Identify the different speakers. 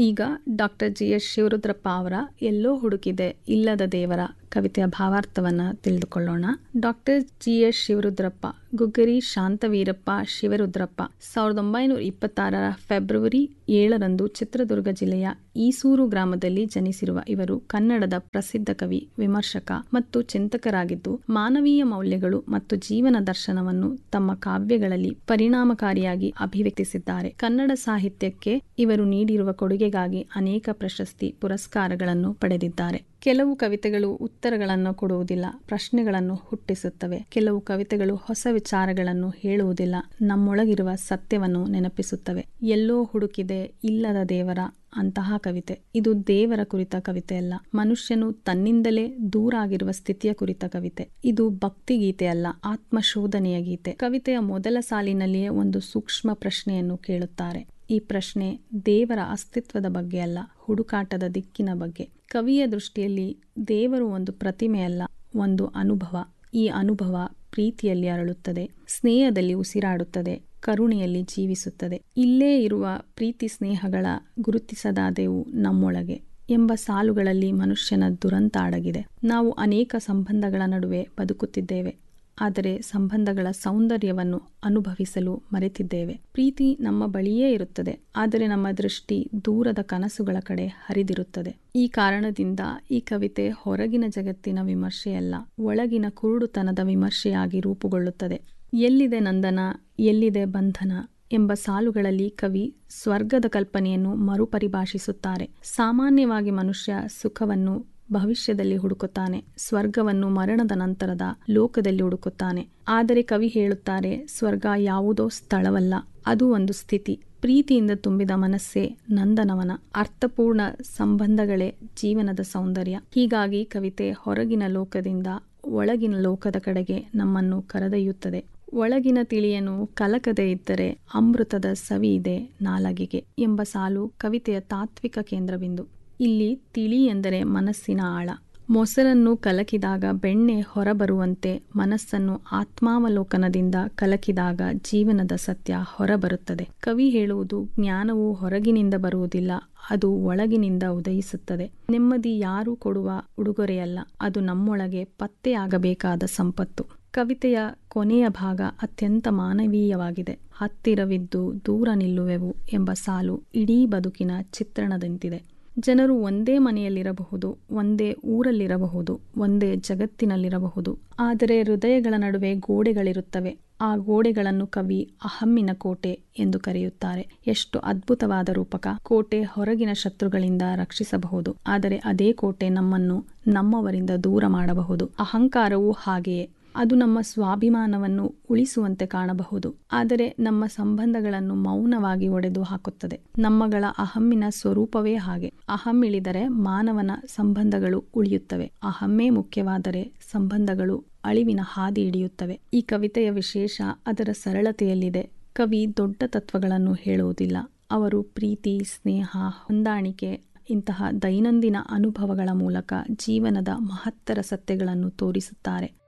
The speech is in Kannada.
Speaker 1: ಈಗ ಡಾಕ್ಟರ್ ಜಿ ಎಸ್ ಶಿವರುದ್ರಪ್ಪ ಅವರ ಎಲ್ಲೋ ಹುಡುಕಿದೆ ಇಲ್ಲದ ದೇವರ ಕವಿತೆಯ ಭಾವಾರ್ಥವನ್ನ ತಿಳಿದುಕೊಳ್ಳೋಣ doctor G S Shivarudrappa Guggari Shantaveerappa Shivarudrappa ಸಾವಿರದ ಒಂಬೈನೂರ ಇಪ್ಪತ್ತಾರರ ಫೆಬ್ರವರಿ ಏಳರಂದು ಚಿತ್ರದುರ್ಗ ಜಿಲ್ಲೆಯ ಈಸೂರು ಗ್ರಾಮದಲ್ಲಿ ಜನಿಸಿರುವ ಇವರು ಕನ್ನಡದ ಪ್ರಸಿದ್ಧ ಕವಿ ವಿಮರ್ಶಕ ಮತ್ತು ಚಿಂತಕರಾಗಿದ್ದು ಮಾನವೀಯ ಮೌಲ್ಯಗಳು ಮತ್ತು ಜೀವನ ದರ್ಶನವನ್ನು ತಮ್ಮ ಕಾವ್ಯಗಳಲ್ಲಿ ಪರಿಣಾಮಕಾರಿಯಾಗಿ ಅಭಿವ್ಯಕ್ತಿಸಿದ್ದಾರೆ ಕನ್ನಡ ಸಾಹಿತ್ಯಕ್ಕೆ ಇವರು ನೀಡಿರುವ ಕೊಡುಗೆಗಾಗಿ ಅನೇಕ ಪ್ರಶಸ್ತಿ ಪುರಸ್ಕಾರಗಳನ್ನು ಪಡೆದಿದ್ದಾರೆ ಕೆಲವು ಕವಿತೆಗಳು ಉತ್ತರಗಳನ್ನು ಕೊಡುವುದಿಲ್ಲ ಪ್ರಶ್ನೆಗಳನ್ನು ಹುಟ್ಟಿಸುತ್ತವೆ ಕೆಲವು ಕವಿತೆಗಳು ಹೊಸ ವಿಚಾರಗಳನ್ನು ಹೇಳುವುದಿಲ್ಲ ನಮ್ಮೊಳಗಿರುವ ಸತ್ಯವನ್ನು ನೆನಪಿಸುತ್ತವೆ ಎಲ್ಲೋ ಹುಡುಕಿದೆ ಇಲ್ಲದ ದೇವರ ಅಂತಹ ಕವಿತೆ ಇದು ದೇವರ ಕುರಿತ ಕವಿತೆಯಲ್ಲ ಮನುಷ್ಯನು ತನ್ನಿಂದಲೇ ದೂರ ಆಗಿರುವ ಸ್ಥಿತಿಯ ಕುರಿತ ಕವಿತೆ ಇದು ಭಕ್ತಿ ಗೀತೆಯಲ್ಲ ಆತ್ಮಶೋಧನೆಯ ಗೀತೆ ಕವಿತೆಯ ಮೊದಲ ಸಾಲಿನಲ್ಲಿಯೇ ಒಂದು ಸೂಕ್ಷ್ಮ ಪ್ರಶ್ನೆಯನ್ನು ಕೇಳುತ್ತಾರೆ ಈ ಪ್ರಶ್ನೆ ದೇವರ ಅಸ್ತಿತ್ವದ ಬಗ್ಗೆ ಅಲ್ಲ ಹುಡುಕಾಟದ ದಿಕ್ಕಿನ ಬಗ್ಗೆ ಕವಿಯ ದೃಷ್ಟಿಯಲ್ಲಿ ದೇವರು ಒಂದು ಪ್ರತಿಮೆಯಲ್ಲ ಒಂದು ಅನುಭವ ಈ ಅನುಭವ ಪ್ರೀತಿಯಲ್ಲಿ ಅರಳುತ್ತದೆ ಸ್ನೇಹದಲ್ಲಿ ಉಸಿರಾಡುತ್ತದೆ ಕರುಣೆಯಲ್ಲಿ ಜೀವಿಸುತ್ತದೆ ಇಲ್ಲೇ ಇರುವ ಪ್ರೀತಿ ಸ್ನೇಹಗಳ ಗುರುತಿಸದಾದೆವು ನಮ್ಮೊಳಗೆ ಎಂಬ ಸಾಲುಗಳಲ್ಲಿ ಮನುಷ್ಯನ ದುರಂತ ಅಡಗಿದೆ ನಾವು ಅನೇಕ ಸಂಬಂಧಗಳ ನಡುವೆ ಬದುಕುತ್ತಿದ್ದೇವೆ ಆದರೆ ಸಂಬಂಧಗಳ ಸೌಂದರ್ಯವನ್ನು ಅನುಭವಿಸಲು ಮರೆತಿದ್ದೇವೆ ಪ್ರೀತಿ ನಮ್ಮ ಬಳಿಯೇ ಇರುತ್ತದೆ ಆದರೆ ನಮ್ಮ ದೃಷ್ಟಿ ದೂರದ ಕನಸುಗಳ ಕಡೆ ಹರಿದಿರುತ್ತದೆ ಈ ಕಾರಣದಿಂದ ಈ ಕವಿತೆ ಹೊರಗಿನ ಜಗತ್ತಿನ ವಿಮರ್ಶೆಯಲ್ಲ ಒಳಗಿನ ಕುರುಡುತನದ ವಿಮರ್ಶೆಯಾಗಿ ರೂಪುಗೊಳ್ಳುತ್ತದೆ ಎಲ್ಲಿದೆ ನಂದನ ಎಲ್ಲಿದೆ ಬಂಧನ ಎಂಬ ಸಾಲುಗಳಲ್ಲಿ ಕವಿ ಸ್ವರ್ಗದ ಕಲ್ಪನೆಯನ್ನು ಮರುಪರಿಭಾಷಿಸುತ್ತಾರೆ ಸಾಮಾನ್ಯವಾಗಿ ಮನುಷ್ಯ ಸುಖವನ್ನು ಭವಿಷ್ಯದಲ್ಲಿ ಹುಡುಕುತ್ತಾನೆ ಸ್ವರ್ಗವನ್ನು ಮರಣದ ನಂತರದ ಲೋಕದಲ್ಲಿ ಹುಡುಕುತ್ತಾನೆ ಆದರೆ ಕವಿ ಹೇಳುತ್ತಾರೆ ಸ್ವರ್ಗ ಯಾವುದೋ ಸ್ಥಳವಲ್ಲ ಅದು ಒಂದು ಸ್ಥಿತಿ ಪ್ರೀತಿಯಿಂದ ತುಂಬಿದ ಮನಸ್ಸೇ ನಂದನವನ ಅರ್ಥಪೂರ್ಣ ಸಂಬಂಧಗಳೇ ಜೀವನದ ಸೌಂದರ್ಯ ಹೀಗಾಗಿ ಕವಿತೆ ಹೊರಗಿನ ಲೋಕದಿಂದ ಒಳಗಿನ ಲೋಕದ ಕಡೆಗೆ ನಮ್ಮನ್ನು ಕರೆದೊಯ್ಯುತ್ತದೆ ಒಳಗಿನ ತಿಳಿಯನು ಕಲಕದೆ ಇದ್ದರೆ ಅಮೃತದ ಸವಿ ಇದೆ ನಾಲಗಿಗೆ ಎಂಬ ಸಾಲು ಕವಿತೆಯ ತಾತ್ವಿಕ ಕೇಂದ್ರಬಿಂದು ಇಲ್ಲಿ ತಿಳಿ ಎಂದರೆ ಮನಸ್ಸಿನ ಆಳ ಮೊಸರನ್ನು ಕಲಕಿದಾಗ ಬೆಣ್ಣೆ ಹೊರಬರುವಂತೆ ಮನಸ್ಸನ್ನು ಆತ್ಮಾವಲೋಕನದಿಂದ ಕಲಕಿದಾಗ ಜೀವನದ ಸತ್ಯ ಹೊರಬರುತ್ತದೆ ಕವಿ ಹೇಳುವುದು ಜ್ಞಾನವು ಹೊರಗಿನಿಂದ ಬರುವುದಿಲ್ಲ ಅದು ಒಳಗಿನಿಂದ ಉದಯಿಸುತ್ತದೆ ನೆಮ್ಮದಿ ಯಾರೂ ಕೊಡುವ ಉಡುಗೊರೆಯಲ್ಲ ಅದು ನಮ್ಮೊಳಗೆ ಪತ್ತೆಯಾಗಬೇಕಾದ ಸಂಪತ್ತು ಕವಿತೆಯ ಕೊನೆಯ ಭಾಗ ಅತ್ಯಂತ ಮಾನವೀಯವಾಗಿದೆ ಹತ್ತಿರವಿದ್ದು ದೂರ ನಿಲ್ಲುವೆವು ಎಂಬ ಸಾಲು ಇಡೀ ಬದುಕಿನ ಚಿತ್ರಣದಂತಿದೆ ಜನರು ಒಂದೇ ಮನೆಯಲ್ಲಿರಬಹುದು ಒಂದೇ ಊರಲ್ಲಿರಬಹುದು ಒಂದೇ ಜಗತ್ತಿನಲ್ಲಿರಬಹುದು ಆದರೆ ಹೃದಯಗಳ ನಡುವೆ ಗೋಡೆಗಳಿರುತ್ತವೆ ಆ ಗೋಡೆಗಳನ್ನು ಕವಿ ಅಹಮ್ಮಿನ ಕೋಟೆ ಎಂದು ಕರೆಯುತ್ತಾರೆ ಎಷ್ಟು ಅದ್ಭುತವಾದ ರೂಪಕ ಕೋಟೆ ಹೊರಗಿನ ಶತ್ರುಗಳಿಂದ ರಕ್ಷಿಸಬಹುದು ಆದರೆ ಅದೇ ಕೋಟೆ ನಮ್ಮನ್ನು ನಮ್ಮವರಿಂದ ದೂರ ಮಾಡಬಹುದು ಅಹಂಕಾರವು ಹಾಗೆಯೇ ಅದು ನಮ್ಮ ಸ್ವಾಭಿಮಾನವನ್ನು ಉಳಿಸುವಂತೆ ಕಾಣಬಹುದು ಆದರೆ ನಮ್ಮ ಸಂಬಂಧಗಳನ್ನು ಮೌನವಾಗಿ ಒಡೆದು ಹಾಕುತ್ತದೆ ನಮ್ಮಗಳ ಅಹಮ್ಮಿನ ಸ್ವರೂಪವೇ ಹಾಗೆ ಅಹಂ ಇಳಿದರೆ ಮಾನವನ ಸಂಬಂಧಗಳು ಉಳಿಯುತ್ತವೆ ಅಹಮ್ಮೇ ಮುಖ್ಯವಾದರೆ ಸಂಬಂಧಗಳು ಅಳಿವಿನ ಹಾದಿ ಹಿಡಿಯುತ್ತವೆ ಈ ಕವಿತೆಯ ವಿಶೇಷ ಅದರ ಸರಳತೆಯಲ್ಲಿದೆ ಕವಿ ದೊಡ್ಡ ತತ್ವಗಳನ್ನು ಹೇಳುವುದಿಲ್ಲ ಅವರು ಪ್ರೀತಿ ಸ್ನೇಹ ಹೊಂದಾಣಿಕೆ ಇಂತಹ ದೈನಂದಿನ ಅನುಭವಗಳ ಮೂಲಕ ಜೀವನದ ಮಹತ್ತರ ಸತ್ಯಗಳನ್ನು ತೋರಿಸುತ್ತಾರೆ